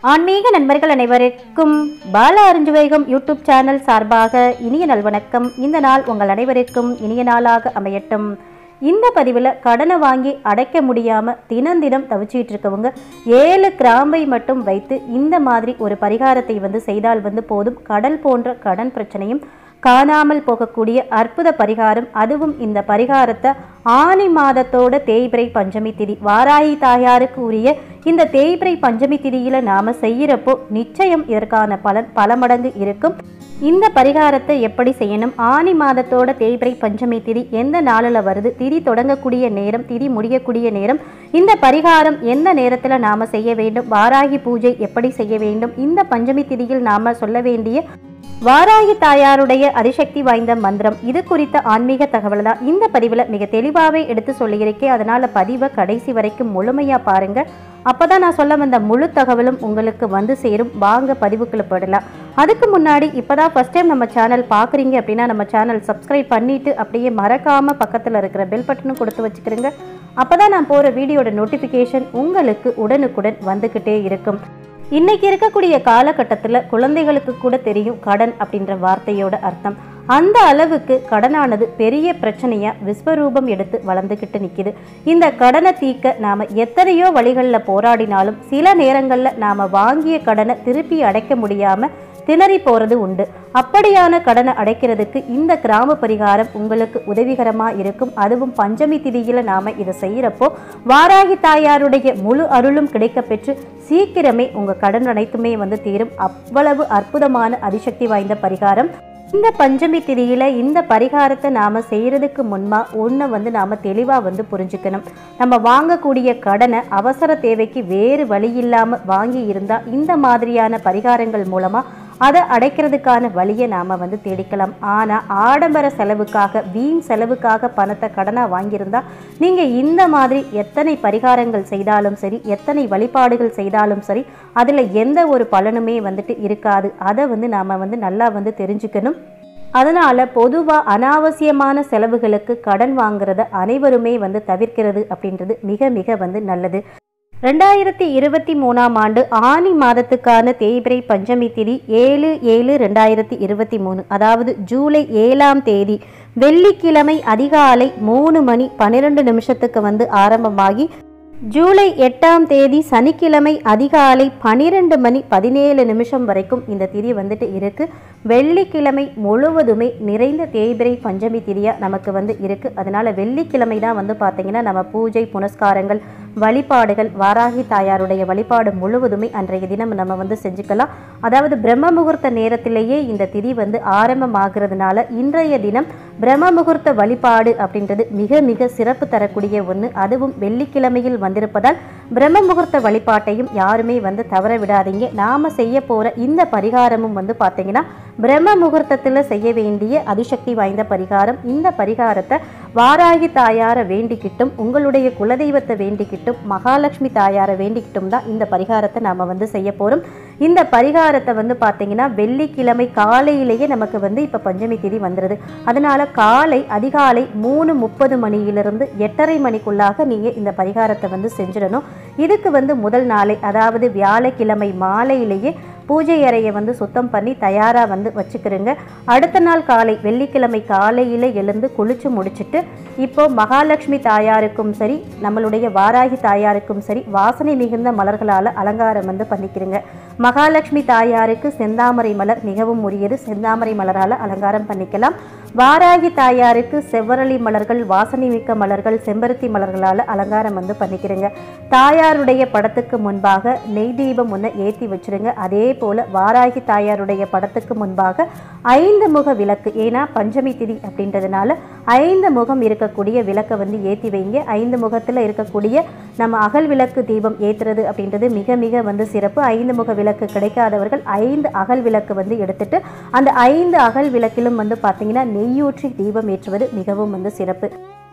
ஆன்மீக நண்பர்கள் அனைவருக்கும் பால அறிஞ்சுவேகம் யூடியூப் சேனல் சார்பாக இனிய நல்வணக்கம் இந்த நாள் உங்கள் அனைவருக்கும் இனிய நாளாக அமையட்டும் இந்த பதிவில் கடனை வாங்கி அடைக்க முடியாமல் தினம் தினம் தவிச்சிட்டு இருக்கவங்க ஏழு கிராம்பை மட்டும் வைத்து இந்த மாதிரி ஒரு பரிகாரத்தை வந்து செய்தால் வந்து போதும் கடல் போன்ற கடன் பிரச்சனையும் காணாமல் போகக்கூடிய அற்புத பரிகாரம் அதுவும் இந்த பரிகாரத்தை ஆனி மாதத்தோட தேய்பிரை பஞ்சமி திதி வாராகி தாயாருக்கு உரிய இந்த தேய்பிரை பஞ்சமி திதியில நாம செய்யறப்போ நிச்சயம் இதற்கான பலன் பல மடங்கு இருக்கும் இந்த பரிகாரத்தை எப்படி செய்யணும் ஆனி மாதத்தோட தேய்பிரை பஞ்சமி திதி எந்த நாளில் வருது திதி தொடங்கக்கூடிய நேரம் திதி முடியக்கூடிய நேரம் இந்த பரிகாரம் எந்த நேரத்தில் நாம செய்ய வேண்டும் வாராகி பூஜை எப்படி செய்ய வேண்டும் இந்த பஞ்சமி திதியில் நாம சொல்ல வேண்டிய வாராகி தாயாருடைய அதிசக்தி வாய்ந்த மந்திரம் இது குறித்த ஆன்மீக தகவல் தான் இந்த பதிவில் மிக தெளிவாகவே எடுத்து சொல்லியிருக்கேன் அதனால பதிவை கடைசி வரைக்கும் முழுமையாக பாருங்க அப்பதான் நான் சொல்ல வந்த முழு தகவலும் உங்களுக்கு வந்து சேரும் வாங்க பதிவுக்குள்ள போடலாம் அதுக்கு முன்னாடி இப்போதான் ஃபர்ஸ்ட் டைம் நம்ம சேனல் பார்க்குறீங்க அப்படின்னா நம்ம சேனல் சப்ஸ்கிரைப் பண்ணிட்டு அப்படியே மறக்காம பக்கத்தில் இருக்கிற பெல் பட்டனும் கொடுத்து வச்சுக்கிறேங்க அப்பதான் நான் போகிற வீடியோட நோட்டிஃபிகேஷன் உங்களுக்கு உடனுக்குடன் வந்துக்கிட்டே இருக்கும் இன்னைக்கு இருக்கக்கூடிய காலகட்டத்தில் குழந்தைகளுக்கு கூட தெரியும் கடன் அப்படின்ற வார்த்தையோட அர்த்தம் அந்த அளவுக்கு கடனானது பெரிய பிரச்சனையா விஸ்வரூபம் எடுத்து வளர்ந்துக்கிட்டு நிக்குது இந்த கடனை தீர்க்க நாம எத்தனையோ வழிகளில் போராடினாலும் சில நேரங்களில் நாம வாங்கிய கடனை திருப்பி அடைக்க முடியாம திணறி போறது உண்டு அப்படியான கடனை அடைக்கிறதுக்கு இந்த கிராம பரிகாரம் உங்களுக்கு உதவிகரமா இருக்கும் அதுவும் பஞ்சமி திதியில நாம இதை செய்யறப்போ வாராகி தாயாருடைய முழு அருளும் கிடைக்க பெற்று சீக்கிரமே உங்க கடன் அனைத்துமே வந்து தீரும் அவ்வளவு அற்புதமான அதிசக்தி வாய்ந்த பரிகாரம் இந்த பஞ்சமி திதியில இந்த பரிகாரத்தை நாம செய்யறதுக்கு முன்பா ஒன்று வந்து நாம தெளிவா வந்து புரிஞ்சுக்கணும் நம்ம வாங்கக்கூடிய கடனை அவசர தேவைக்கு வேறு வழி இல்லாம வாங்கி இருந்தா இந்த மாதிரியான பரிகாரங்கள் மூலமா அதை அடைக்கிறதுக்கான வழியை நாம வந்து தேடிக்கலாம் ஆனா ஆடம்பர செலவுக்காக வீண் செலவுக்காக பணத்தை கடனா வாங்கியிருந்தா நீங்க இந்த மாதிரி எத்தனை பரிகாரங்கள் செய்தாலும் சரி எத்தனை வழிபாடுகள் செய்தாலும் சரி அதுல எந்த ஒரு பலனுமே வந்துட்டு இருக்காது அதை வந்து நாம வந்து நல்லா வந்து தெரிஞ்சுக்கணும் அதனால பொதுவா அனாவசியமான செலவுகளுக்கு கடன் வாங்குறத அனைவருமே வந்து தவிர்க்கிறது அப்படின்றது மிக மிக வந்து நல்லது ரெண்டாயிரத்தி இருபத்தி மூணாம் ஆண்டு ஆனி மாதத்துக்கான தேய்பிரை பஞ்சமி திதி ஏழு ஏழு ரெண்டாயிரத்தி இருபத்தி மூணு அதாவது ஜூலை ஏழாம் தேதி வெள்ளிக்கிழமை அதிகாலை மூணு மணி பன்னிரெண்டு நிமிஷத்துக்கு வந்து ஆரம்பமாகி ஜூலை எட்டாம் தேதி சனிக்கிழமை அதிகாலை பனிரெண்டு மணி பதினேழு நிமிஷம் வரைக்கும் இந்த திதி வந்துட்டு இருக்கு வெள்ளிக்கிழமை முழுவதுமே நிறைந்த தேய்பிரை பஞ்சமி திதியா நமக்கு வந்து இருக்கு அதனால வெள்ளிக்கிழமை தான் வந்து பார்த்தீங்கன்னா நம்ம பூஜை புனஸ்காரங்கள் வழிபாடுகள் வாராகி தாயாருடைய வழிபாடு முழுவதுமே அன்றைய தினம் நம்ம வந்து செஞ்சுக்கலாம் அதாவது பிரம்ம முகூர்த்த நேரத்திலேயே இந்த திதி வந்து ஆரம்பமாகிறதுனால இன்றைய தினம் பிரம்ம முகூர்த்த வழிபாடு அப்படின்றது மிக மிக சிறப்பு தரக்கூடிய ஒன்று அதுவும் வெள்ளிக்கிழமையில் வந்திருப்பதால் பிரம்ம முகூர்த்த வழிபாட்டையும் யாருமே வந்து தவற விடாதீங்க நாம செய்ய போற இந்த பரிகாரமும் வந்து பார்த்தீங்கன்னா பிரம்ம முகூர்த்தத்தில் செய்ய வேண்டிய அதிசக்தி வாய்ந்த பரிகாரம் இந்த பரிகாரத்தை வாராகி தாயாரை வேண்டிக்கிட்டும் உங்களுடைய குலதெய்வத்தை வேண்டிக்கிட்டும் மகாலட்சுமி தாயாரை வேண்டிக்கிட்டும் தான் இந்த பரிகாரத்தை நாம் வந்து செய்ய போகிறோம் இந்த பரிகாரத்தை வந்து பார்த்தீங்கன்னா வெள்ளிக்கிழமை காலையிலேயே நமக்கு வந்து இப்போ பஞ்சமி திதி வந்துடுது அதனால காலை அதிகாலை மூணு முப்பது மணியிலிருந்து எட்டரை மணிக்குள்ளாக நீங்கள் இந்த பரிகாரத்தை வந்து செஞ்சிடணும் இதுக்கு வந்து முதல் நாளை அதாவது வியாழக்கிழமை மாலையிலேயே பூஜை அறையை வந்து சுத்தம் பண்ணி தயாராக வந்து வச்சுக்கிறோங்க அடுத்த நாள் காலை வெள்ளிக்கிழமை காலையில் எழுந்து குளிச்சு முடிச்சுட்டு இப்போ மகாலட்சுமி தாயாருக்கும் சரி நம்மளுடைய வாராகி தாயாருக்கும் சரி வாசனை மிகுந்த மலர்களால் அலங்காரம் வந்து பண்ணிக்கிறோங்க மகாலட்சுமி தாயாருக்கு செந்தாமரை மலர் மிகவும் உரியது செந்தாமரை மலரால் அலங்காரம் பண்ணிக்கலாம் வாராகி தாயாருக்கு செவ்வரளி மலர்கள் வாசனை மிக்க மலர்கள் செம்பருத்தி மலர்களால் அலங்காரம் வந்து பண்ணிக்கிறேங்க தாயாருடைய படத்துக்கு முன்பாக நெய் தீபம் ஒன்று ஏற்றி வச்சிருங்க அதே போல் வாராகி தாயாருடைய படத்துக்கு முன்பாக ஐந்து முக விளக்கு ஏன்னா பஞ்சமி திதி அப்படின்றதுனால ஐந்து முகம் இருக்கக்கூடிய விளக்கை வந்து ஏற்றி வைங்க ஐந்து முகத்தில் இருக்கக்கூடிய நம்ம அகல் விளக்கு தீபம் ஏற்றுறது அப்படின்றது மிக மிக வந்து சிறப்பு ஐந்து முக விளக்கு கிடைக்காதவர்கள் ஐந்து அகல் விளக்கு வந்து எடுத்துட்டு அந்த ஐந்து அகல் விளக்கிலும் வந்து பார்த்தீங்கன்னா நெய்யூற்றி தீபம் ஏற்றுவது மிகவும் வந்து சிறப்பு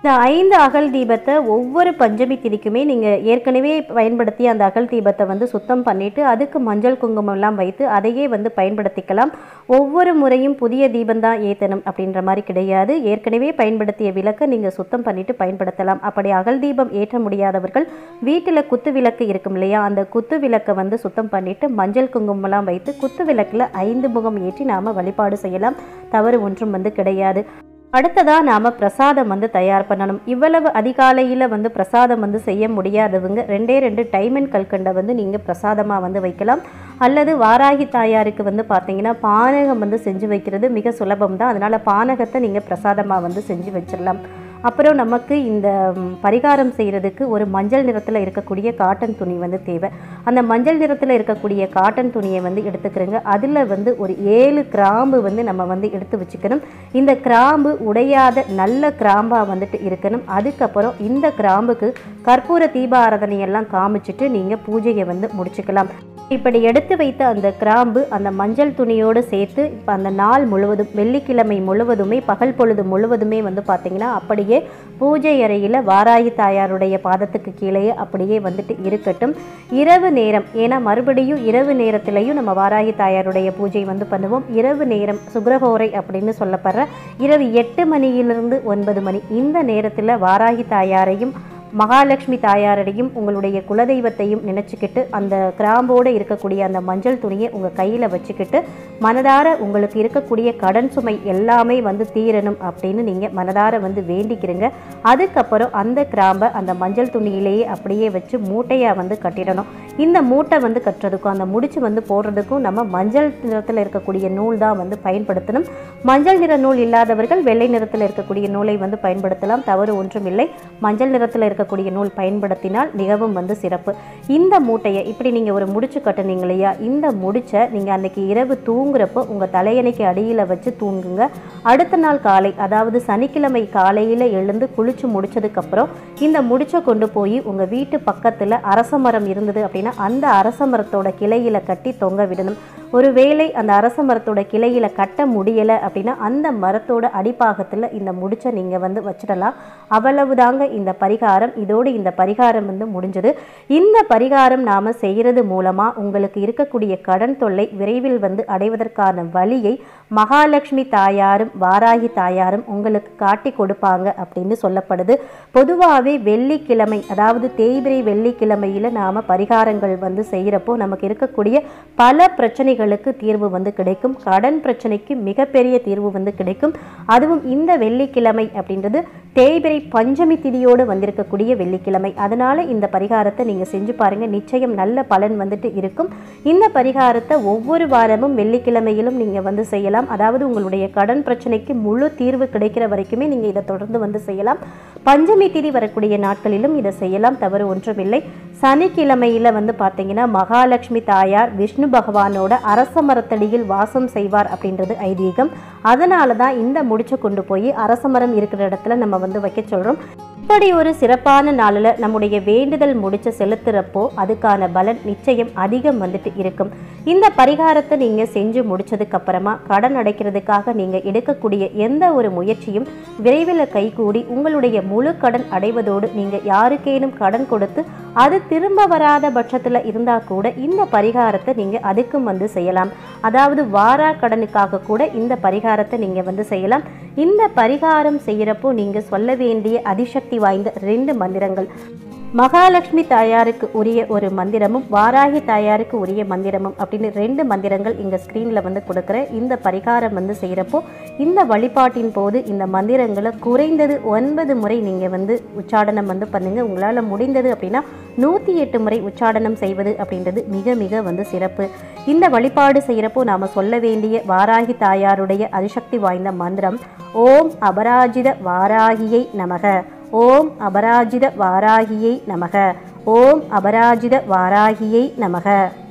இந்த ஐந்து அகல் தீபத்தை ஒவ்வொரு பஞ்சமி திதிக்குமே நீங்கள் ஏற்கனவே பயன்படுத்தி அந்த அகல் தீபத்தை வந்து சுத்தம் பண்ணிவிட்டு அதுக்கு மஞ்சள் குங்குமம் எல்லாம் வைத்து அதையே வந்து பயன்படுத்திக்கலாம் ஒவ்வொரு முறையும் புதிய தீபம் தான் ஏற்றணும் அப்படின்ற மாதிரி கிடையாது ஏற்கனவே பயன்படுத்திய விளக்கை நீங்கள் சுத்தம் பண்ணிட்டு பயன்படுத்தலாம் அப்படி அகல் தீபம் ஏற்ற முடியாதவர்கள் வீட்டில் குத்து விளக்கு இருக்கும் இல்லையா அந்த குத்து விளக்கை வந்து சுத்தம் பண்ணிட்டு மஞ்சள் குங்குமம்லாம் வைத்து குத்து விளக்கில் ஐந்து முகம் ஏற்றி நாம் வழிபாடு செய்யலாம் தவறு ஒன்றும் வந்து கிடையாது அடுத்ததா நாம பிரசாதம் வந்து தயார் பண்ணணும் இவ்வளவு அதிகாலையில் வந்து பிரசாதம் வந்து செய்ய முடியாதவங்க ரெண்டே ரெண்டு டைமண்ட் கல்கண்டை வந்து நீங்கள் பிரசாதமாக வந்து வைக்கலாம் அல்லது வாராகி தாயாருக்கு வந்து பார்த்தீங்கன்னா பானகம் வந்து செஞ்சு வைக்கிறது மிக சுலபம் தான் அதனால் பானகத்தை நீங்கள் பிரசாதமாக வந்து செஞ்சு வச்சிடலாம் அப்புறம் நமக்கு இந்த ம், பரிகாரம் செய்கிறதுக்கு ஒரு மஞ்சள் நிறத்தில் இருக்கக்கூடிய காட்டன் துணி வந்து தேவை அந்த மஞ்சள் நிறத்தில் இருக்கக்கூடிய காட்டன் துணியை வந்து எடுத்துக்கிறோங்க அதில் வந்து ஒரு ஏழு கிராம்பு வந்து நம்ம வந்து எடுத்து வச்சுக்கணும் இந்த கிராம்பு உடையாத நல்ல கிராம்பாக வந்துட்டு இருக்கணும் அதுக்கப்புறம் இந்த கிராம்புக்கு கற்பூர தீப ஆராதனையெல்லாம் காமிச்சிட்டு நீங்கள் பூஜையை வந்து முடிச்சுக்கலாம் இப்படி எடுத்து வைத்த அந்த கிராம்பு அந்த மஞ்சள் துணியோடு சேர்த்து இப்போ அந்த நாள் முழுவதும் வெள்ளிக்கிழமை முழுவதுமே பகல் பொழுது முழுவதுமே வந்து பார்த்திங்கன்னா அப்படியே பூஜை அறையில் வாராகி தாயாருடைய பாதத்துக்கு கீழே அப்படியே வந்துட்டு இருக்கட்டும் இரவு நேரம் ஏன்னா மறுபடியும் இரவு நேரத்திலையும் நம்ம வாராகி தாயாருடைய பூஜை வந்து பண்ணுவோம் இரவு நேரம் சுக்ரஹோரை அப்படின்னு சொல்லப்படுற இரவு எட்டு மணியிலிருந்து ஒன்பது மணி இந்த நேரத்தில் வாராகி தாயாரையும் மகாலட்சுமி தாயாரையும் உங்களுடைய குலதெய்வத்தையும் நினச்சிக்கிட்டு அந்த கிராம்போடு இருக்கக்கூடிய அந்த மஞ்சள் துணியை உங்கள் கையில் வச்சுக்கிட்டு மனதார உங்களுக்கு இருக்கக்கூடிய கடன் சுமை எல்லாமே வந்து தீரணும் அப்படின்னு நீங்கள் மனதார வந்து வேண்டிக்கிறீங்க அதுக்கப்புறம் அந்த கிராம்பை அந்த மஞ்சள் துணியிலேயே அப்படியே வச்சு மூட்டையாக வந்து கட்டிடணும் இந்த மூட்டை வந்து கட்டுறதுக்கும் அந்த முடிச்சு வந்து போடுறதுக்கும் நம்ம மஞ்சள் நிறத்தில் இருக்கக்கூடிய நூல் தான் வந்து பயன்படுத்தணும் மஞ்சள் நிற நூல் இல்லாதவர்கள் வெள்ளை நிறத்தில் இருக்கக்கூடிய நூலை வந்து பயன்படுத்தலாம் தவறு ஒன்றும் இல்லை மஞ்சள் நிறத்தில் இருக்கக்கூடிய நூல் பயன்படுத்தினால் மிகவும் வந்து சிறப்பு இந்த மூட்டையை இப்படி நீங்கள் ஒரு முடிச்சு கட்டுனீங்க இல்லையா இந்த முடிச்சை நீங்கள் அன்னைக்கு இரவு தூங்குறப்போ உங்கள் தலையணைக்கு அடியில் வச்சு தூங்குங்க அடுத்த நாள் காலை அதாவது சனிக்கிழமை காலையில் எழுந்து குளிச்சு முடிச்சதுக்கப்புறம் இந்த முடிச்சை கொண்டு போய் உங்கள் வீட்டு பக்கத்தில் அரச மரம் இருந்தது அப்படின்னா அந்த அரச மரத்தோட கிளையில கட்டி தொங்க விடணும் ஒருவேளை அந்த அரச மரத்தோட கிளையில கட்ட முடியலை அப்படின்னா அந்த மரத்தோட அடிப்பாகத்தில் இந்த முடிச்சை நீங்கள் வந்து வச்சிடலாம் அவ்வளவுதாங்க இந்த பரிகாரம் இதோடு இந்த பரிகாரம் வந்து முடிஞ்சது இந்த பரிகாரம் நாம் செய்கிறது மூலமாக உங்களுக்கு இருக்கக்கூடிய கடன் தொல்லை விரைவில் வந்து அடைவதற்கான வழியை மகாலட்சுமி தாயாரும் வாராகி தாயாரும் உங்களுக்கு காட்டி கொடுப்பாங்க அப்படின்னு சொல்லப்படுது பொதுவாகவே வெள்ளிக்கிழமை அதாவது தேய்பிரை வெள்ளிக்கிழமையில் நாம் பரிகாரங்கள் வந்து செய்கிறப்போ நமக்கு இருக்கக்கூடிய பல பிரச்சனைகளுக்கு தீர்வு வந்து கிடைக்கும் கடன் பிரச்சனைக்கு மிகப்பெரிய தீர்வு வந்து கிடைக்கும் அதுவும் இந்த வெள்ளிக்கிழமை அப்படின்றது தேய்பிரை பஞ்சமி திதியோடு வந்திருக்கக்கூடிய வெள்ளிக்கிழமை அதனால இந்த பரிகாரத்தை நீங்கள் செஞ்சு பாருங்க நிச்சயம் நல்ல பலன் வந்துட்டு இருக்கும் இந்த பரிகாரத்தை ஒவ்வொரு வாரமும் வெள்ளிக்கிழமையிலும் நீங்கள் வந்து செய்யலாம் அதாவது உங்களுடைய கடன் பிரச்சனைக்கு முழு தீர்வு கிடைக்கிற வரைக்குமே நீங்கள் இதை தொடர்ந்து வந்து செய்யலாம் பஞ்சமி திதி வரக்கூடிய நாட்களிலும் இதை செய்யலாம் தவறு ஒன்றுமில்லை சனிக்கிழமையில் வந்து பார்த்தீங்கன்னா மகாலட்சுமி தாயார் விஷ்ணு பகவானோட அரச மரத்தடியில் வாசம் செய்வார் அப்படின்றது ஐதீகம் அதனால தான் இந்த முடிச்சை கொண்டு போய் அரச மரம் இருக்கிற இடத்துல நம்ம வந்து வைக்க சொல்கிறோம் இப்படி ஒரு சிறப்பான நாளில் நம்முடைய வேண்டுதல் முடிச்ச செலுத்துறப்போ அதுக்கான பலன் நிச்சயம் அதிகம் வந்துட்டு இருக்கும் இந்த பரிகாரத்தை நீங்கள் செஞ்சு முடிச்சதுக்கு அப்புறமா கடன் அடைக்கிறதுக்காக நீங்கள் எடுக்கக்கூடிய எந்த ஒரு முயற்சியும் விரைவில் கைகூடி உங்களுடைய முழு கடன் அடைவதோடு நீங்கள் யாருக்கேனும் கடன் கொடுத்து அது திரும்ப வராத பட்சத்தில் இருந்தால் கூட இந்த பரிகாரத்தை நீங்கள் அதுக்கும் வந்து செய்யலாம் அதாவது வாரா கடனுக்காக கூட இந்த பரிகாரத்தை நீங்கள் வந்து செய்யலாம் இந்த பரிகாரம் செய்கிறப்போ நீங்கள் சொல்ல வேண்டிய அதிசக்தி வாய்ந்த ரெண்டு மந்திரங்கள் மகாலட்சுமி தாயாருக்கு உரிய ஒரு மந்திரமும் வாராகி தாயாருக்கு உரிய மந்திரமும் அப்படின்னு ரெண்டு மந்திரங்கள் இங்கே ஸ்க்ரீனில் வந்து கொடுக்குறேன் இந்த பரிகாரம் வந்து செய்கிறப்போ இந்த வழிபாட்டின் போது இந்த மந்திரங்களை குறைந்தது ஒன்பது முறை நீங்கள் வந்து உச்சாடனம் வந்து பண்ணுங்கள் உங்களால் முடிந்தது அப்படின்னா நூற்றி எட்டு முறை உச்சாடனம் செய்வது அப்படின்றது மிக மிக வந்து சிறப்பு இந்த வழிபாடு செய்கிறப்போ நாம் சொல்ல வேண்டிய வாராகி தாயாருடைய அதிசக்தி வாய்ந்த மந்திரம் ஓம் அபராஜித வாராகியை நமக ஓம் அபராஜித வாராகியை நமக ஓம் அபராஜித வாராகியை நமக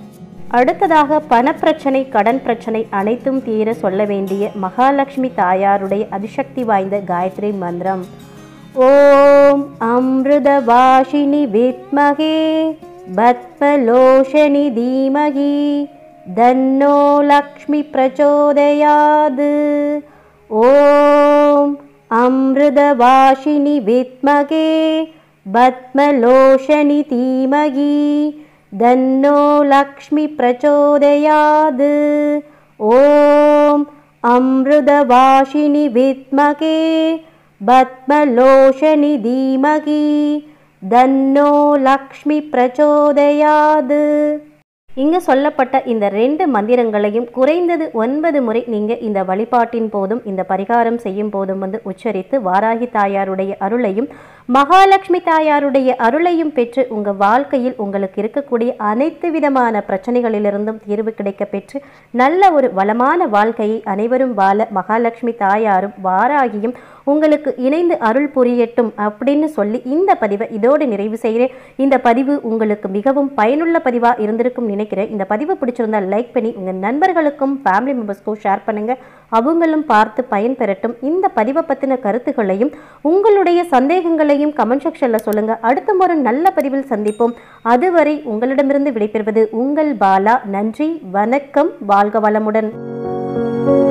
அடுத்ததாக பணப்பிரச்சனை கடன் பிரச்சனை அனைத்தும் தீர சொல்ல வேண்டிய மகாலட்சுமி தாயாருடைய அதிசக்தி வாய்ந்த காயத்ரி மந்திரம் ஓம் அமிர்தவாஷினி வித்மகே பத்மலோஷனி தீமகி தன்னோ லக்ஷ்மி பிரச்சோதயாது ஓம் अमृतवाशिनि विद्महे पद्मलोचनि धीमहि दन्नो लक्ष्मी प्रचोदयात् ॐ अमृतवाशिनि विद्महे पद्मलोचनि धीमहि தன்னோ லக்ஷ்மி பிரச்சோதயாது இங்கு சொல்லப்பட்ட இந்த ரெண்டு மந்திரங்களையும் குறைந்தது ஒன்பது முறை நீங்க இந்த வழிபாட்டின் போதும் இந்த பரிகாரம் செய்யும் போதும் வந்து உச்சரித்து வாராகி தாயாருடைய அருளையும் மகாலட்சுமி தாயாருடைய அருளையும் பெற்று உங்க வாழ்க்கையில் உங்களுக்கு இருக்கக்கூடிய அனைத்து விதமான பிரச்சனைகளிலிருந்தும் தீர்வு கிடைக்க பெற்று நல்ல ஒரு வளமான வாழ்க்கையை அனைவரும் வாழ மகாலட்சுமி தாயாரும் வாராகியும் உங்களுக்கு இணைந்து அருள் புரியட்டும் அப்படின்னு சொல்லி இந்த பதிவை இதோடு நிறைவு செய்கிறேன் இந்த பதிவு உங்களுக்கு மிகவும் பயனுள்ள பதிவாக இருந்திருக்கும் நினைக்கிறேன் இந்த பதிவு பிடிச்சிருந்தா லைக் பண்ணி உங்கள் நண்பர்களுக்கும் ஃபேமிலி மெம்பர்ஸ்க்கும் ஷேர் பண்ணுங்க அவங்களும் பார்த்து பயன்பெறட்டும் இந்த பதிவை பற்றின கருத்துக்களையும் உங்களுடைய சந்தேகங்களையும் கமெண்ட் செக்ஷனில் சொல்லுங்க அடுத்த முறை நல்ல பதிவில் சந்திப்போம் அதுவரை உங்களிடமிருந்து விடைபெறுவது உங்கள் பாலா நன்றி வணக்கம் வாழ்க வளமுடன்